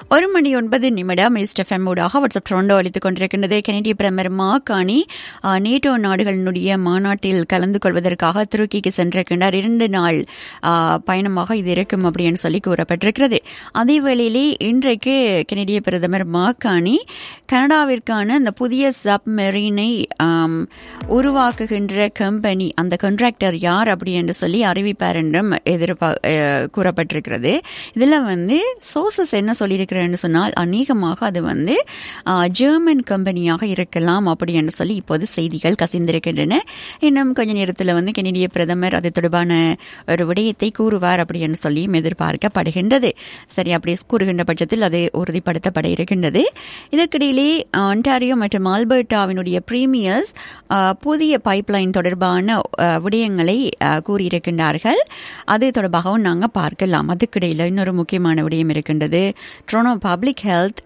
ஒரு மணி ஒன்பது நிமிடம் ஈஸ்ட் எஃப்எம் ஊடாக வாட்ஸ்அப் ட்ரோண்டோ அளித்துக் கொண்டிருக்கின்றது கனடிய பிரதமர் மாகாணி நேட்டோ நாடுகளினுடைய மாநாட்டில் கலந்து கொள்வதற்காக துருக்கிக்கு சென்றிருக்கின்றார் இரண்டு நாள் ஆ, பயணமாக இது இருக்கும் அப்படின்னு சொல்லி கூறப்பட்டிருக்கிறது அதே வேளையிலே இன்றைக்கு கனடிய பிரதமர் மாகாணி கனடாவிற்கான அந்த புதிய சப்மெரீனை ஆம், உருவாக்குகின்ற கம்பெனி அந்த கான்ட்ராக்டர் யார் அப்படி என்று சொல்லி அறிவிப்பார் என்றும் எதிர்பா அஹ், கூறப்பட்டிருக்கிறது இதில் வந்து சோர்சஸ் என்ன சொல்லியிருக்கிறேன்னு சொன்னால் அநேகமாக அது வந்து ஆ, ஜெர்மன் கம்பெனியாக இருக்கலாம் அப்படி என்று சொல்லி இப்போது செய்திகள் கசிந்திருக்கின்றன இன்னும் கொஞ்ச நேரத்தில் வந்து கெனடிய பிரதமர் அது தொடர்பான ஒரு விடயத்தை கூறுவார் அப்படி என்று சொல்லியும் எதிர்பார்க்கப்படுகின்றது சரி அப்படி கூறுகின்ற பட்சத்தில் அது உறுதிப்படுத்தப்பட இருக்கின்றது இதற்கிடையிலே ஒன்டாரியோ மற்றும் ஆல்பர்டாவினுடைய பிரீமியர்ஸ் புதிய பைப்லைன் தொடர்பான ஆ, விடயங்களை ஆ, கூறியிருக்கின்றார்கள் அது தொடர்பாகவும் நாங்கள் பார்க்கலாம் அதுக்கிடையில் இன்னொரு முக்கியமான விடயம் இருக்கின்றது Toronto public health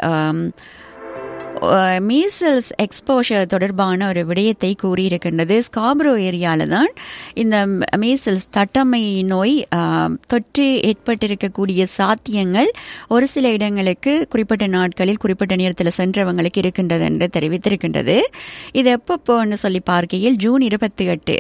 measles exposure தொடர்பான ஒரு விடயத்தை கூறியிருக்கின்றது ஸ்காப்ரோ ஏரியாவில் தான் இந்த மீசல்ஸ் தட்டம்மை நோய் ஆம், தொற்று ஏற்பட்டிருக்கக்கூடிய சாத்தியங்கள் ஒரு சில இடங்களுக்கு குறிப்பிட்ட நாட்களில் குறிப்பிட்ட நேரத்தில் சென்றவங்களுக்கு இருக்கின்றது என்று தெரிவித்திருக்கின்றது இது எப்பப்போன்னு சொல்லி பார்க்கையில் ஜூன் இருபத்தி எட்டு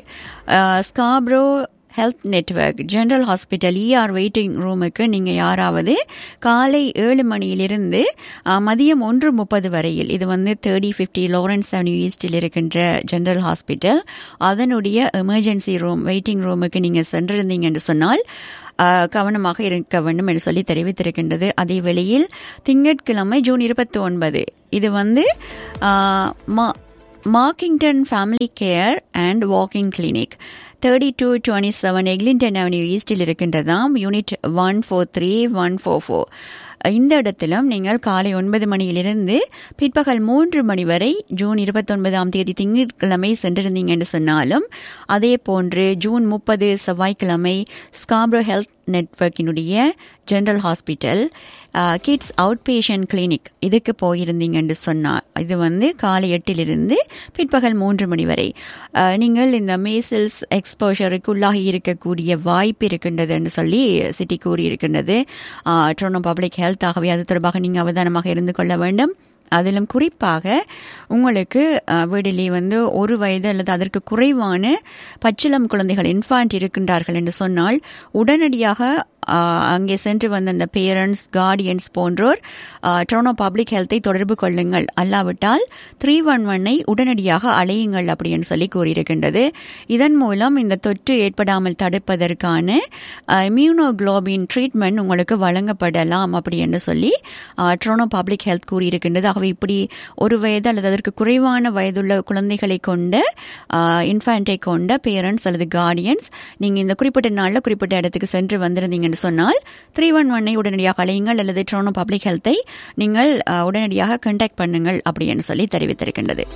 Scarborough health network general hospital E R waiting ரூமுக்கு நீங்கள் யாராவது காலை ஏழு மணியிலிருந்து அஹ், மதியம் ஒன்று முப்பது வரையில் இது வந்து தேர்ட்டி ஃபிஃப்டி லாரன்ஸ் அவென்யூ ஈஸ்டில் இருக்கின்ற ஜெனரல் ஹாஸ்பிட்டல் அதனுடைய எமர்ஜென்சி ரூம் வெயிட்டிங் ரூமுக்கு நீங்கள் சென்றிருந்தீங்க என்று சொன்னால் அஹ், கவனமாக இருக்க வேண்டும் என்று சொல்லி தெரிவித்திருக்கின்றது அதே வேளையில் திங்கட்கிழமை ஜூன் இருபத்தி ஒன்பது இது வந்து அஹ், மா- Markington family care and walk-in clinic thirty two twenty seven Eglinton avenue ஈஸ்டில் இருக்கின்றதாம் unit one four three one four four இந்த இடத்திலும் நீங்கள் காலை ஒன்பது மணியிலிருந்து பிற்பகல் மூன்று மணி வரை ஜூன் இருபத்தொன்பதாம் தேதி திங்கட்கிழமை சென்றிருந்தீங்க என்று சொன்னாலும் அதே போன்று ஜூன் முப்பது செவ்வாய்க்கிழமை ஸ்காப்ரோ ஹெல்த் நெட்வொர்க்கினுடைய general hospital kids outpatient clinic இதுக்கு போயிருந்தீங்க என்று சொன்னால் இது வந்து காலை எட்டிலிருந்து பிற்பகல் மூன்று மணி வரை அஹ், நீங்கள் இந்த மேசல்ஸ் எக்ஸ்போஷருக்கு உள்ளாகி இருக்கக்கூடிய வாய்ப்பு இருக்கின்றது என்று சொல்லி சிட்டி கூறியிருக்கின்றது ட்ரோனோ பப்ளிக் ஹெல்த் ஆகவே அது தொடர்பாக நீங்கள் அவதானமாக இருந்து கொள்ள வேண்டும் அதிலும் குறிப்பாக உங்களுக்கு அஹ், வீட்டிலே வந்து ஒரு வயது அல்லது அதற்கு குறைவான பச்சிளம் குழந்தைகள் இன்ஃபான்ட் இருக்கின்றார்கள் என்று சொன்னால் உடனடியாக அஹ், அங்கே சென்று வந்த அந்த பேரண்ட்ஸ் கார்டியன்ஸ் போன்றோர் ட்ரோனோ பப்ளிக் ஹெல்த்தை தொடர்பு கொள்ளுங்கள் அல்லாவிட்டால் த்ரீ ஒன் ஒன்னை உடனடியாக அலையுங்கள் அப்படின்னு சொல்லி கூறியிருக்கின்றது இதன் மூலம் இந்த தொற்று ஏற்படாமல் தடுப்பதற்கான இம்யூனோகுளோபின் ட்ரீட்மெண்ட் உங்களுக்கு வழங்கப்படலாம் அப்படி என்று சொல்லி ட்ரோனோ பப்ளிக் ஹெல்த் கூறியிருக்கின்றது ஆகவே இப்படி ஒரு வயது அல்லது அதற்கு குறைவான வயதுள்ள குழந்தைகளை கொண்ட இன்ஃபேண்டை கொண்ட பேரண்ட்ஸ் அல்லது கார்டியன்ஸ் நீங்கள் இந்த குறிப்பிட்ட நாளில் குறிப்பிட்ட இடத்துக்கு சென்று வந்திருந்தீங்கன்னு சொன்னால் த்ரீ ஒன் ஒன்னை உடனடியாக அலையுங்கள் அல்லது ட்ரோனோ பப்ளிக் ஹெல்த்தை நீங்கள் அஹ், உடனடியாக கான்டாக்ட் பண்ணுங்கள் அப்படின்னு சொல்லி தெரிவித்திருக்கின்றது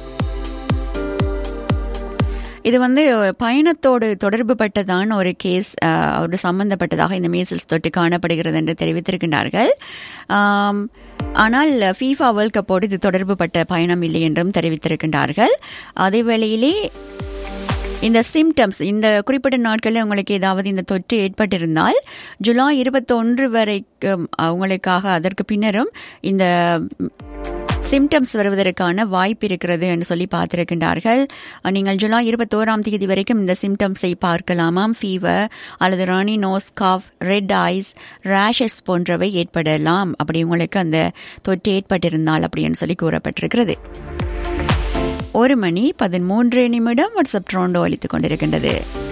இது வந்து பயணத்தோடு தொடர்பு பட்டதான ஒரு கேஸ் அஹ், ஒரு சம்பந்தப்பட்டதாக இந்த மீசல்ஸ் தொட்டு காணப்படுகிறது என்று தெரிவித்திருக்கின்றார்கள் ஆம், ஆனால் ஃபீஃபா வேர்ல்ட் கப்போடு இது தொடர்பு பட்ட பயணம் இல்லை என்றும் தெரிவித்திருக்கின்றார்கள் அதே வேளையிலே இந்த சிம்டம்ஸ் இந்த குறிப்பிட்ட நாட்களில் உங்களுக்கு ஏதாவது இந்த தொற்று ஏற்பட்டிருந்தால் ஜூலை இருபத்தொன்று வரைக்கும் அவங்களுக்காக அதற்கு பின்னரும் இந்த சிம்டம்ஸ் வருவதற்கான வாய்ப்பு இருக்கிறது என்று சொல்லி பார்த்திருக்கின்றார்கள் நீங்கள் ஜூலை இருபத்தோராம் தேதி வரைக்கும் இந்த சிம்டம்ஸை பார்க்கலாமாம் ஃபீவர் அல்லது runny nose cough red eyes rashes போன்றவை ஏற்படலாம் அப்படி உங்களுக்கு அந்த தொற்று ஏற்பட்டிருந்தால் அப்படின்னு சொல்லி கூறப்பட்டிருக்கிறது ஒரு மணி பதிமூன்று நிமிடம் வாட்ஸ்அப் ட்ரோண்டோ அளித்துக் கொண்டிருக்கின்றது